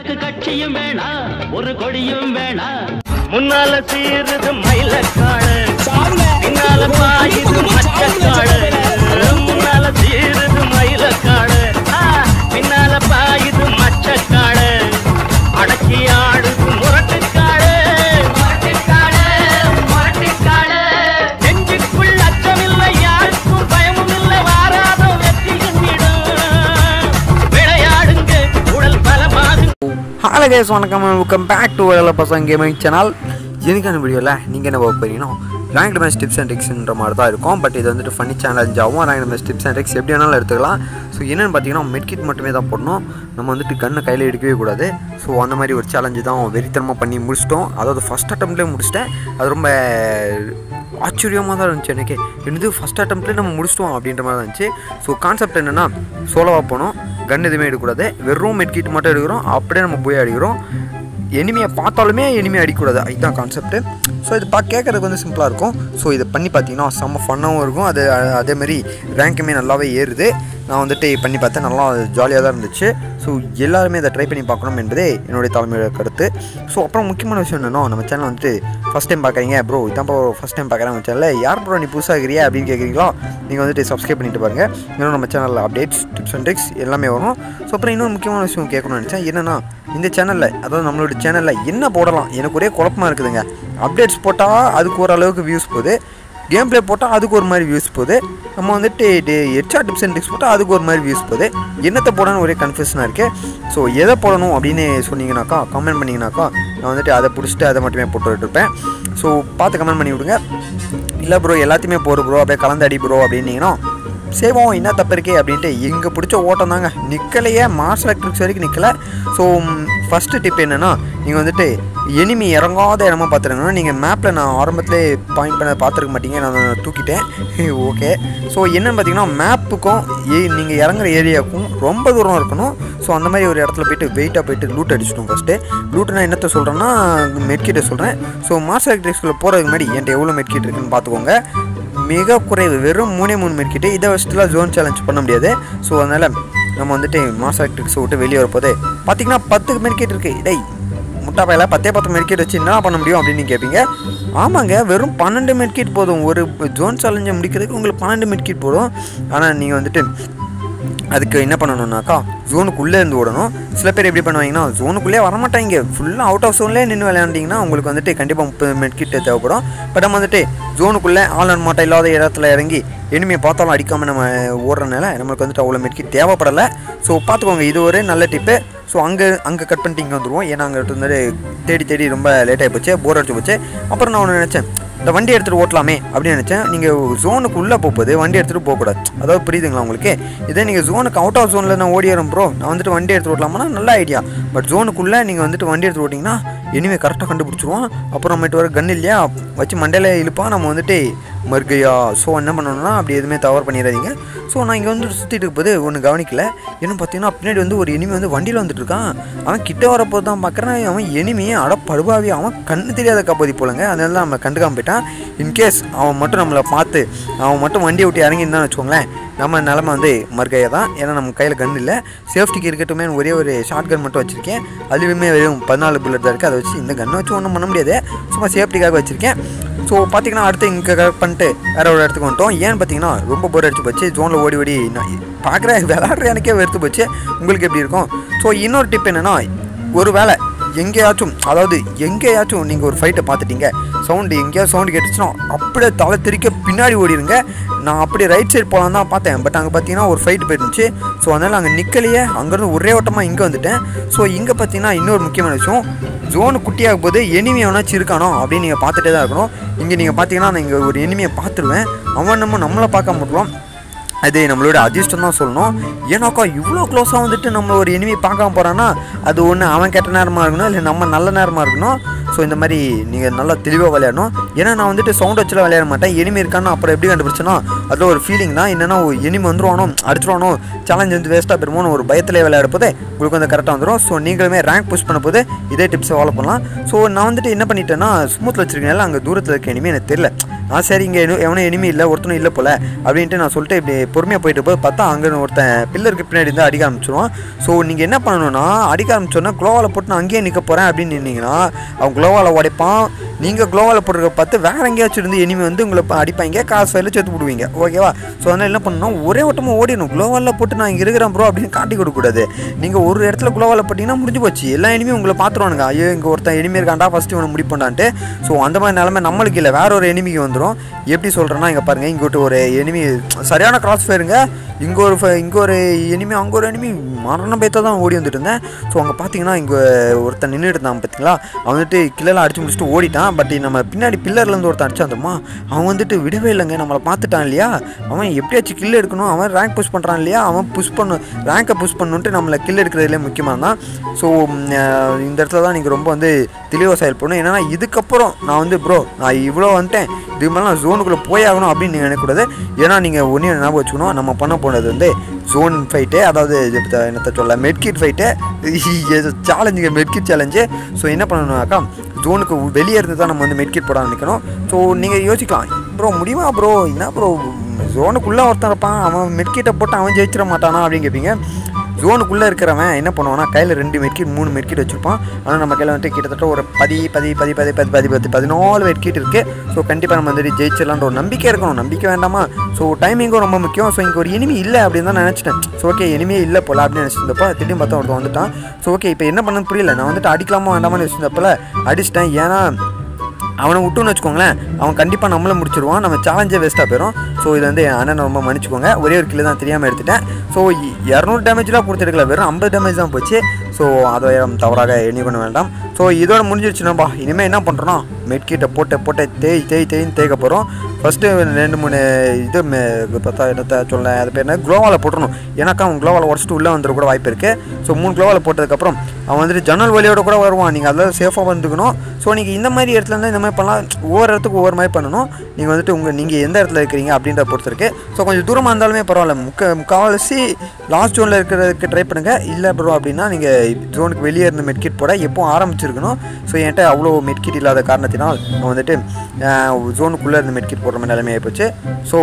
எனக்கு கட்சியும் வேணா ஒரு கொடியும் வேணா முன்னால சீருது மயிலக்காடு பின்னால பாயுது மச்சக்காடு முன்னால சீருது மயிலக்காடு ஆ, பின்னால பாயுது மச்சக்காடு அடக்கி ஆடுது முரட்டுக்காடு முரட்டுக்காடு முரட்டுக்காடு நெஞ்சுக்குள் அச்சமில்லை யாருக்கும் பயமும் இல்லை வாராத வெற்றி கண்டிடும் விளையாடுங்க உடல் பலமாகுங்க ஹலோ கேஸ் வணக்கம் வெல்கம் பேக் டு வேலை பசங்க கேமிங் சேனல் எனக்கான வீடியோவில் நீங்கள் என்ன பார்க்க போறீங்கன்னா ரேங்க் மேட்ச் டிப்ஸ் அண்ட் ட்ரிக்ஸ்ன்ற மாதிரி தான் இருக்கும் பட் இது வந்துட்டு ஃபன்னி சேலஞ்சாகவும் rank match tips and tricks எப்படி வேணாலும் எடுத்துக்கலாம் ஸோ என்னென்னு பார்த்தீங்கன்னா மெட்கிட் மட்டுமே தான் போடணும் நம்ம வந்துட்டு கண்ணை கையில் எடுக்கவே கூடாது ஸோ அந்த மாதிரி ஒரு சேலஞ்சு தான் வெறித்தனமாக பண்ணி முடிச்சிட்டோம் அதாவது ஃபஸ்ட் அட்டம்ப்ட்லேயே முடிச்சிட்டேன் அது ரொம்ப ஆச்சரியமாக தான் இருந்துச்சு எனக்கு என்னது ஃபஸ்ட் அட்டம்ப்ட்லேயே நம்ம முடிச்சிட்டோம் அப்படின்ற மாதிரி தான் இருந்துச்சு ஸோ கான்செப்ட் என்னென்னா சோலோவாக போனோம் கன் எதுவுமே எடுக்கக்கூடாது வெறும் மெட்கிட் மட்டும் எடுக்கிறோம் அப்படியே நம்ம போய் அடிக்கிறோம் எனிமையை பார்த்தாலுமே எனிமே அடிக்கக்கூடாது இதுதான் கான்செப்ட்டு ஸோ இது பா கேட்குறதுக்கு வந்து சிம்பிளாக இருக்கும் ஸோ இதை பண்ணி பார்த்தீங்கன்னா செம்ம ஃபன்னாகவும் இருக்கும் அது அ- அதேமாதிரி ரேங்க்குமே நல்லாவே ஏறுது நான் வந்துட்டு பண்ணி பார்த்தேன் நல்லா ஜாலியாக தான் இருந்துச்சு ஸோ எல்லாருமே இதை ட்ரை பண்ணி பார்க்கணும் என்பதே என்னுடைய தலைமையோட கருத்து ஸோ அப்புறம் முக்கியமான விஷயம் என்னன்னா நம்ம சேனல் வந்துட்டு ஃபஸ்ட் டைம் பார்க்குறீங்க ப்ரோ இதான் ப்ரோ ஃபஸ்ட் டைம் பார்க்குறேன் நம்ம சேனலில் யார் ப்ரோ நீ புதுசாக இருக்கிறியா அப்படின்னு கேட்குறீங்களா நீங்கள் வந்துட்டு சப்ஸ்கிரைப் பண்ணிட்டு பாருங்கள் இன்னும் நம்ம சேனலில் அப்டேட்ஸ் டிப்ஸ் அண்ட் ட்ரிக்ஸ் எல்லாமே வரும் ஸோ அப்புறம் இன்னொரு முக்கியமான விஷயம் கேட்கணும்னு நினச்சேன் என்னென்னா இந்த சேனலில் அதாவது நம்மளோட சேனலில் என்ன போடலாம் எனக்கு ஒரே குழப்பமா இருக்குதுங்க அப்டேட்ஸ் போட்டால் அதுக்கு ஓரளவுக்கு வியூஸ் போகுது கேம் ப்ளே போட்டால் அதுக்கு ஒரு மாதிரி வியூஸ் போகுது நம்ம வந்துட்டு ஹெச்ஆ டிப்ஸ் அண்ட் டிப்ஸ் போட்டால் அதுக்கு ஒரு மாதிரி வியூஸ் போகுது என்னத்தை போடணும்னு ஒரே கன்ஃபியூஷனாக இருக்குது ஸோ எதை போடணும் அப்படின்னு சொன்னீங்கனாக்கா கமெண்ட் பண்ணிங்கனாக்கா நான் வந்துட்டு அதை பிடிச்சிட்டு அதை மட்டுமே போட்டு இருப்பேன் ஸோ பார்த்து கமெண்ட் பண்ணி விடுங்க இல்லை ப்ரோ எல்லாத்தையுமே போடு ப்ரோ அப்படியே கலந்து அடி ப்ரோ அப்படின்னீங்கன்னா செய்வோம் என்ன தப்பு இருக்கே அப்படின்ட்டு எங்கே பிடிச்ச ஓட்டம் தாங்க நிற்கலையே மார்ஷல் எலக்ட்ரிக்ஸ் வரைக்கும் நிற்கல ஸோ ஃபஸ்ட்டு டிப் என்னென்னா நீங்கள் வந்துட்டு எனிமி இறங்காத இடமா பார்த்துருங்கன்னா நீங்கள் மேப்பில் நான் ஆரம்பத்திலே பாயிண்ட் பண்ண பார்த்துருக்க மாட்டீங்க நான் தூக்கிட்டேன் ஓகே ஸோ என்னன்னு பார்த்தீங்கன்னா மேப்புக்கும் ஏ நீங்கள் இறங்குற ஏரியாவுக்கும் ரொம்ப தூரம் இருக்கணும் ஸோ அந்த மாதிரி ஒரு இடத்துல போயிட்டு வெயிட்டாக போயிட்டு லூட் அடிச்சிட்டோம் ஃபஸ்ட்டு லூட் நான் என்னத்தை சொல்கிறேன்னா மெட்கிட்டை சொல்கிறேன் ஸோ மார்ஷல் எலக்ட்ரிக்ஸில் போகிறதுக்கு முன்னாடி என்கிட்ட எவ்வளோ மெட்கிட் இருக்குன்னு பார்த்துக்கோங்க மிக குறைவு வெறும் மூணே மூணு மெட்கிட்டு இதை வச்சுட்டுலாம் ஜோன் சேலஞ்ச் பண்ண முடியாது ஸோ அதனால் நம்ம வந்துட்டு மாஸ் எலக்ட்ரிக்ஸை விட்டு வெளியே வரப்போது பார்த்தீங்கன்னா பத்து மெட்கிட் இருக்குது டேய் முட்டா பையில பத்தே பத்து மெட்கிட் வச்சு என்ன பண்ண முடியும் அப்படின்னு கேட்பீங்க ஆமாங்க வெறும் பன்னெண்டு மெட்கிட் போதும் ஒரு ஜோன் சேலஞ்சை முடிக்கிறதுக்கு உங்களுக்கு பன்னெண்டு மெட்கிட் போதும் ஆனால் நீங்கள் வந்துட்டு அதுக்கு என்ன பண்ணணும்னாக்கா ஜோனுக்குள்ளே இருந்து ஓடணும் சில பேர் எப்படி பண்ணுவாங்கன்னா ஜோனுக்குள்ளே வரமாட்டாங்க ஃபுல்லாக அவுட் ஆஃப் ஜோன்லேயே நின்று விளையாண்டிங்கன்னா உங்களுக்கு வந்துட்டு கண்டிப்பாக முப்பது மினிட் கிட்ட தேவைப்படும் பட் நம்ம வந்துட்டு ஜோனுக்குள்ளே ஆல் அண்ட் மாட்டை இல்லாத இடத்துல இறங்கி எனிமையை பார்த்தாலும் அடிக்காமல் நம்ம ஓடுறனால நம்மளுக்கு வந்துட்டு அவ்வளோ மினிட் தேவைப்படலை ஸோ பார்த்துக்கோங்க இது ஒரு நல்ல டிப்பு ஸோ அங்கே அங்கே கட் பண்ணிட்டு இங்கே வந்துடுவோம் ஏன்னா அங்கே வந்துட்டு தேடி தேடி ரொம்ப லேட் ஆகி போச்சு போர் அடிச்சு போச்சு அப்புறம் நான் ஒன்று நினச்சேன் இந்த வண்டி எடுத்துகிட்டு ஓட்டலாமே அப்படின்னு நினச்சேன் நீங்கள் ஜோனுக்கு உள்ளே போகும்போது வண்டி எடுத்துகிட்டு போகக்கூடாது அதாவது புரியுதுங்களா உங்களுக்கு இதே நீங்கள் ஜோனுக்கு அவுட் ஆஃப் ஜோனில் நான் ஓடிடுறேன் ப்ரோ நான் வந்துட்டு வண்டி எடுத்து ஓட்டலாமா நல்ல ஐடியா பட் ஜோனுக்குள்ளே நீங்கள் வந்துட்டு வண்டி எடுத்து ஓட்டிங்கன்னா இனிமே கரெக்டாக கண்டுபிடிச்சிருவோம் அப்புறமேட்டு வர கன் இல்லையா வச்சு மண்டையில் இழுப்பான் நம்ம வந்துட்டு மறுகையா ஸோ என்ன பண்ணணும்னா அப்படி எதுவுமே தவறு பண்ணிடாதீங்க ஸோ நான் இங்கே வந்து சுற்றிட்டு இருக்கும்போது ஒன்று கவனிக்கல என்ன பார்த்தீங்கன்னா பின்னாடி வந்து ஒரு எனிமி வந்து வண்டியில் வந்துட்டு இருக்கான் அவன் கிட்ட வரப்போது தான் பார்க்குறேன் அவன் எனிமியை அட படுபாவி அவன் கண்ணு தெரியாத காப்போதி போலங்க அதனால தான் நம்ம கண்டுக்காம போயிட்டான் இன்கேஸ் அவன் மட்டும் நம்மளை பார்த்து அவன் மட்டும் வண்டியை விட்டு இறங்கியிருந்தான்னு வச்சுக்கோங்களேன் நம்ம நிலமை வந்து மறுகையாக தான் ஏன்னா நம்ம கையில் கன் இல்லை சேஃப்டிக்கு இருக்கட்டுமே ஒரே ஒரு ஷார்ட் கன் மட்டும் வச்சுருக்கேன் அதுவுமே வெறும் பதினாலு புல்லட் தான் இருக்குது அதை வச்சு இந்த கன்னை வச்சு ஒன்றும் பண்ண முடியாது சும்மா சேஃப்டிக்காக வச்சுருக்கேன் ஸோ பார்த்தீங்கன்னா அடுத்து இங்கே கரெக்ட் பண்ணிட்டு வேற ஒரு இடத்துக்கு வந்துட்டோம் ஏன்னு பார்த்தீங்கன்னா ரொம்ப போர் அடிச்சு போச்சு ஜோனில் ஓடி ஓடி நான் பார்க்குற விளாட்ற எனக்கே வெறுத்து போச்சு உங்களுக்கு எப்படி இருக்கும் ஸோ இன்னொரு டிப் என்னென்னா ஒரு வேளை எங்கேயாச்சும் அதாவது எங்கேயாச்சும் நீங்கள் ஒரு ஃபைட்டை பார்த்துட்டீங்க சவுண்டு எங்கேயாவது சவுண்டு கேட்டுச்சுன்னா அப்படியே தலை திரிக்க பின்னாடி ஓடிடுங்க நான் அப்படியே ரைட் சைடு போகலாம் தான் பார்த்தேன் பட் அங்கே பார்த்தீங்கன்னா ஒரு ஃபைட் போயிருந்துச்சு ஸோ அதனால் அங்கே நிற்கலையே அங்கேருந்து ஒரே ஓட்டமாக இங்கே வந்துட்டேன் ஸோ இங்கே பார்த்தீங்கன்னா இன்னொரு முக்கியமான விஷயம் ஜோனு குட்டியாகும் போது எனிமி எவனாச்சும் இருக்கானோ அப்படின்னு நீங்கள் பார்த்துட்டே தான் இருக்கணும் இங்கே நீங்கள் பார்த்தீங்கன்னா நான் இங்கே ஒரு எனிமியை பார்த்துருவேன் அவன் நம்ம நம்மளை பார்க்க முடியும் அது நம்மளோட அதிர்ஷ்டம் தான் சொல்லணும் ஏன்னாக்கா இவ்வளோ க்ளோஸாக வந்துட்டு நம்மள ஒரு எனிமி பார்க்காம போகிறான்னா அது ஒன்று அவன் கெட்ட நேரமாக இருக்கணும் இல்லை நம்ம நல்ல நேரமாக இருக்கணும் ஸோ இந்த மாதிரி நீங்கள் நல்லா தெளிவாக விளையாடணும் ஏன்னா நான் வந்துட்டு சவுண்ட் வச்சுலாம் விளையாட மாட்டேன் எனிமி இருக்கான்னு அப்புறம் எப்படி கண்டுபிடிச்சேன்னா அதில் ஒரு ஃபீலிங் தான் என்னென்னா எனிமி வந்துருவானோ அடிச்சிருவானோ சேலஞ்ச் வந்து வேஸ்ட்டாக போயிருமோன்னு ஒரு பயத்திலே விளையாட போதே உங்களுக்கு வந்து கரெக்டாக வந்துடும் ஸோ நீங்களுமே ரேங்க் புஷ் பண்ண போது இதே டிப்ஸை ஃபாலோ பண்ணலாம் ஸோ நான் வந்துட்டு என்ன பண்ணிட்டேன்னா ஸ்மூத்தில் வச்சிருக்கனால அங்கே தூரத்தில் இருக்க எனிமி எனக்கு தெரியல நான் சரி இங்கே எவனும் எனிமி இல்லை ஒருத்தனும் இல்லை போல அப்படின்ட்டு நான் சொல்லிட்டு இப்படி பொறுமையாக போயிட்டு போய் பார்த்தா அங்கே ஒருத்தன் பில்லருக்கு பின்னாடி இருந்து அடிக்க ஆரம்பிச்சிருவான் ஸோ நீங்கள் என்ன பண்ணணும்னா அடிக்க ஆரம்பிச்சோன்னா க்ளோவால் போட்டு நான் அங்கேயே நிற்க போகிறேன் அப்படின்னு நின்னீங்கன்னா அவன் க்ளோவால் உடைப்பான் நீங்கள் க்ளோவால் போட்டுருக்க பார்த்து வேற எங்கேயாச்சும் இருந்து எனிமி வந்து உங்களை ப- அடிப்பாங்க காசு ஃபைலில் சேர்த்து விடுவீங்க ஓகேவா ஸோ அதனால் என்ன பண்ணணும் ஒரே ஓட்டமாக ஓடிடணும் க்ளோவாலில் போட்டு நான் இங்கே இருக்கிறேன் ப்ரோ அப்படின்னு காட்டி கொடுக்கக்கூடாது நீங்கள் ஒரு இடத்துல க்ளோவால் போட்டிங்கன்னா முடிஞ்சு போச்சு எல்லா எனிமியும் உங்களை பார்த்துருவானுங்க ஐயோ இங்கே ஒருத்தன் எனிமி இருக்காண்டா ஃபஸ்ட்டு இவனை முடிப்பண்டான்ட்டு ஸோ அந்த மாதிரி நிலமை நம்மளுக்கு இல்லை வேற ஒரு எனிமிக்கு வந்துடும் எப்படி சொல்கிறேன்னா இங்கே பாருங்கள் இங்கிட்ட ஒரு எனிமி சரியான கிராஸ் ஃபயருங்க இங்கே ஒரு ஃப- இங்கே ஒரு எனிமி அங்கே ஒரு எனிமி மரண பயத்தை தான் ஓடி வந்துட்டு இருந்தேன் ஸோ அங்கே பார்த்தீங்கன்னா இங்கே ஒருத்தன் நின்றுட்டு இருந்தான் பார்த்தீங்களா அவன் வந்துட்டு கில்லெல்லாம் அடிச்சு முடிச்சுட்டு ஓடிட்டான் பட் நம்ம பின்னாடி பில்லர்லேருந்து ஒருத்தன் அடிச்சான் தெரியுமா அவன் வந்துட்டு விடவே இல்லைங்க நம்மளை பார்த்துட்டான் இல்லையா அவன் எப்படியாச்சும் கில் எடுக்கணும் அவன் ரேங்க் புஷ் பண்ணுறான் இல்லையா அவன் புஷ் பண்ணு ரேங்கை புஷ் பண்ணுன்ட்டு நம்மளை கில் எடுக்கிறதுலே முக்கியமாக தான் ஸோ இந்த இடத்துல தான் நீங்கள் ரொம்ப வந்து தெளிவாக செயல்படணும் ஏன்னா இதுக்கப்புறம் நான் வந்து ப்ரோ நான் இவ்வளோ வந்துட்டேன் இதுக்கு மேலே நான் ஜோனுக்குள்ளே போயாகணும் அப்படின்னு நீங்கள் நினைக்கக்கூடாது ஏன்னா நீங்கள் ஒன்றே ஞாபகம் வச்சுக்கணும் நம்ம பண்ண போனது வந்து ஜோன் ஃபைட்டு அதாவது இது பத்த- என்னத்த சொல்ல மெட்கிட் ஃபைட்டு சேலஞ்சுங்க மெட்கிட் சேலஞ்சு ஸோ என்ன பண்ணணும்னாக்கா ஜோனுக்கு வெளியே இருந்து தான் நம்ம வந்து மெட்கிட் போட நினைக்கணும் ஸோ நீங்கள் யோசிக்கலாம் ப்ரோ முடியுமா ப்ரோ என்ன ப்ரோ ஜோனுக்குள்ளே ஒருத்தன் இருப்பான் அவன் மெட்கிட்டை போட்டு அவன் ஜெயிச்சிட மாட்டானா அப்படின்னு கேட்பீங்க ஜோனுக்குள்ளே இருக்கிறவன் என்ன பண்ணுவான்னா கையில் ரெண்டு மெட்கிட் மூணு மெட்கிட் வச்சுருப்பான் ஆனால் நம்ம கையில் வந்துட்டு கிட்டத்தட்ட ஒரு பதி பதி பதி பதி பதி பதி பத்து பதினாலு மெட்கிட் இருக்குது ஸோ கண்டிப்பாக நம்ம வந்துட்டு ஜெயிச்சிடலான்ற ஒரு நம்பிக்கை இருக்கணும் நம்பிக்கை வேண்டாமா ஸோ டைமிங்கும் ரொம்ப முக்கியம் ஸோ இங்கே ஒரு இனிமி இல்லை அப்படின்னு தான் நினச்சிட்டேன் ஸோ ஓகே இனிமே இல்லை போல அப்படின்னு நினச்சிருந்தப்போ திடீர்னு பார்த்தா ஒருத்தன் வந்துட்டான் ஸோ ஓகே இப்போ என்ன பண்ணு புரியல நான் வந்துட்டு அடிக்கலாமா வேண்டாமான்னு வச்சிருந்தப்பல அடிச்சிட்டேன் ஏன்னா அவனை விட்டுன்னு வச்சுக்கோங்களேன் அவன் கண்டிப்பாக நம்மளை முடிச்சிருவான் நம்ம சேலஞ்சே வேஸ்ட்டாக போயிடும் ஸோ இது வந்து என் அண்ணனை ரொம்ப மன்னிச்சுக்கோங்க ஒரே ஒரு கிலோ தான் தெரியாமல் எடுத்துட்டேன் ஸோ இரநூறு டேமேஜ்லாம் கொடுத்துருக்கல வெறும் ஐம்பது டேமேஜ் தான் போச்சு ஸோ அதை தவறாக எண்ணி பண்ண வேண்டாம் ஸோ இதோட முடிஞ்சிருச்சுனாப்பா இனிமேல் என்ன பண்ணுறோன்னா மெட்கிட்ட போட்டு போட்டு தேய் தேய் தேய்ன்னு தேய்க்க போகிறோம் ஃபஸ்ட்டு ரெண்டு மூணு இது மெ- பார்த்தா என்னத்த சொல்ல அது பேர் என்ன க்ளோவால் போட்டுறணும் ஏன்னாக்கா அவன் க்ளோவால் உடச்சிட்டு உள்ளே வந்துட கூட வாய்ப்பு இருக்குது ஸோ மூணு க்ளோவால் போட்டதுக்கப்புறம் அவன் வந்துட்டு ஜன்னல் வழியோட கூட வருவான் நீங்கள் அதில் சேஃபாக வந்துக்கணும் ஸோ நீங்கள் இந்த மாதிரி இடத்துல இருந்தால் இந்த மாதிரி பண்ணலாம் ஒவ்வொரு இடத்துக்கு ஒவ்வொரு மாதிரி பண்ணணும் நீங்கள் வந்துட்டு உங்கள் நீங்கள் எந்த இடத்துல இருக்கிறீங்க அப்படின்ற பொறுத்து இருக்கு ஸோ கொஞ்சம் தூரமாக இருந்தாலுமே பரவாயில்ல முக்க முக்கால்வாசி லாஸ்ட் ஜோனில் இருக்கிறதுக்கு ட்ரை பண்ணுங்கள் இல்லை ப்ரோ அப்படின்னா நீங்கள் ஜோனுக்கு வெளியே இருந்து மெட்கிட் போட எப்போ ஆரம்பிச்சிருக்கணும் ஸோ என்கிட்ட அவ்வளோ மெட்கிட் இல்லாத காரணத்தினால் நான் வந்துட்டு ஜோனுக்குள்ளே இருந்து மெட்கிட் போடுற மாதிரி நிலைமை ஆகிப்போச்சு ஸோ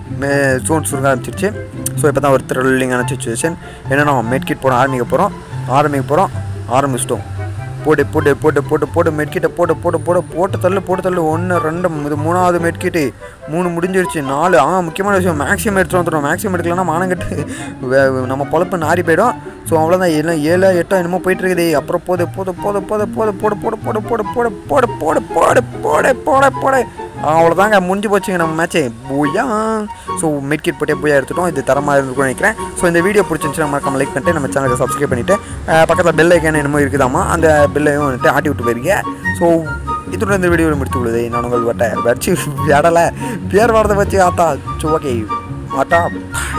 ஜோன் சுருங்க ஆரம்பிச்சிருச்சு ஸோ இப்போ தான் ஒரு த்ரில்லிங்கான சுச்சுவேஷன் என்னென்னா மெட்கிட் போட ஆரம்பிக்க போகிறோம் ஆரம்பிக்க போகிறோம் ஆரம்பிச்சிட்டோம் போட்டு போட்டு போட்டு போட்டு போட்டு மெட்கிட்ட போட்டு போட்டு போட்டு போட்டு தள்ளு போட்டு தள்ளு ஒன்று ரெண்டு இது மூணாவது மெட்கிட்டு மூணு முடிஞ்சிருச்சு நாலு ஆ முக்கியமான விஷயம் மேக்ஸிமம் எடுத்துட்டு வந்துடும் மேக்ஸிமம் எடுக்கலன்னா மானங்கட்டு வே- நம்ம பொழப்பு நாரி போயிடும் ஸோ அவ்வளோதான் எல்லாம் ஏழோ எட்டோ என்னமோ போயிட்டு இருக்குது அப்புறம் போது போது போது போது போது போடு போடு போடு போடு போடு போடு போடு போடு போடு போடு போடு அவ்வளோதாங்க முடிஞ்சு போச்சுங்க நம்ம மேட்ச்சு போயா ஸோ மெட்கிட் போட்டே போயா எடுத்துட்டோம் இது தரமாக இருந்துக்கும் நினைக்கிறேன் ஸோ இந்த வீடியோ பிடிச்சிருந்துச்சுன்னா மறக்காம லைக் பண்ணிட்டு நம்ம சேனலுக்கு சப்ஸ்கிரைப் பண்ணிவிட்டு பக்கத்தில் பெல் ஐக்கான என்னமோ இருக்குதாமா அந்த பெல்லையும் வந்துட்டு ஆட்டி விட்டு போயிருக்கீங்க ஸோ இத்துடன் இந்த வீடியோவில் முடித்து கொள்ளுது நான் உங்கள் வட்ட வச்சு விடலை பேர் வாரத்தை வச்சு ஆத்தா ஸோ ஓகே ஆட்டா